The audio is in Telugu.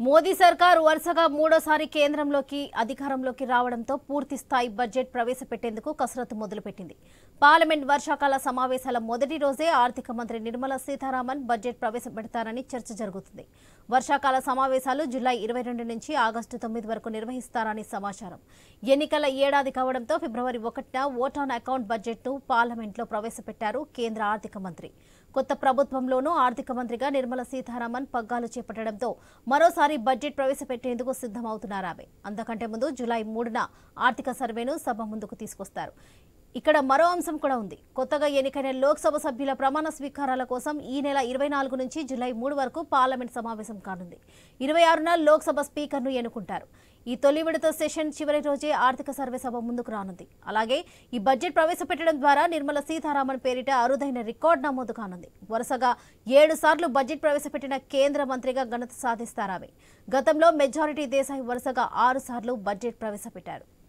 మోదీ సర్కార్ వరుసగా మూడోసారి కేంద్రంలోకి అధికారంలోకి రావడంతో పూర్తి స్థాయి బడ్జెట్ ప్రవేశపెట్టేందుకు కసరత్తు మొదలుపెట్టింది పార్లమెంట్ వర్షాకాల సమావేశాల మొదటి రోజే ఆర్థిక మంత్రి నిర్మలా సీతారామన్ బడ్జెట్ ప్రవేశపెడతారని చర్చ జరుగుతుంది వర్షాకాల సమావేశాలు జూలై ఇరవై రెండు నుంచి ఆగస్టు తొమ్మిది వరకు నిర్వహిస్తారని సమాచారం ఎన్నికల ఏడాది కావడంతో ఫిబ్రవరి ఒకటిన ఓట్ ఆన్ అకౌంట్ బడ్జెట్ను పార్లమెంట్లో ప్రవేశపెట్టారు కేంద్ర ఆర్థిక మంత్రి కొత్త ప్రభుత్వంలోనూ ఆర్థిక మంత్రిగా నిర్మలా సీతారామన్ పగ్గాలు చేపట్టడంతో మరోసారి బడ్జెట్ ప్రవేశపెట్టేందుకు సిద్దమవుతున్నారు ఆమె అంతకంటే ముందు జూలై మూడున ఆర్థిక సర్వేను సభ ముందుకు తీసుకొస్తారు ఇక్కడ మరో అంశం కూడా ఉంది కొత్తగా ఎన్నికైన లోక్సభ సభ్యుల ప్రమాణ స్వీకారాల కోసం ఈ నెల ఇరవై నాలుగు నుంచి జూలై మూడు వరకు పార్లమెంట్ సమావేశం కానుంది ఇరవై ఆరున లోక్సభ స్పీకర్ను ఎన్నుకుంటారు ఈ తొలి విడత సెషన్ చివరి రోజే ఆర్థిక సర్వే సభ ముందుకు రానుంది అలాగే ఈ బడ్జెట్ ప్రవేశపెట్టడం ద్వారా నిర్మలా సీతారామన్ పేరిట అరుదైన రికార్డు నమోదు కానుంది వరుసగా ఏడు సార్లు బడ్జెట్ ప్రవేశపెట్టిన కేంద్ర మంత్రిగా ఘనత సాధిస్తారామె గతంలో మెజారిటీ దేశాయి వరుసగా ఆరు సార్లు బడ్జెట్ ప్రవేశపెట్టారు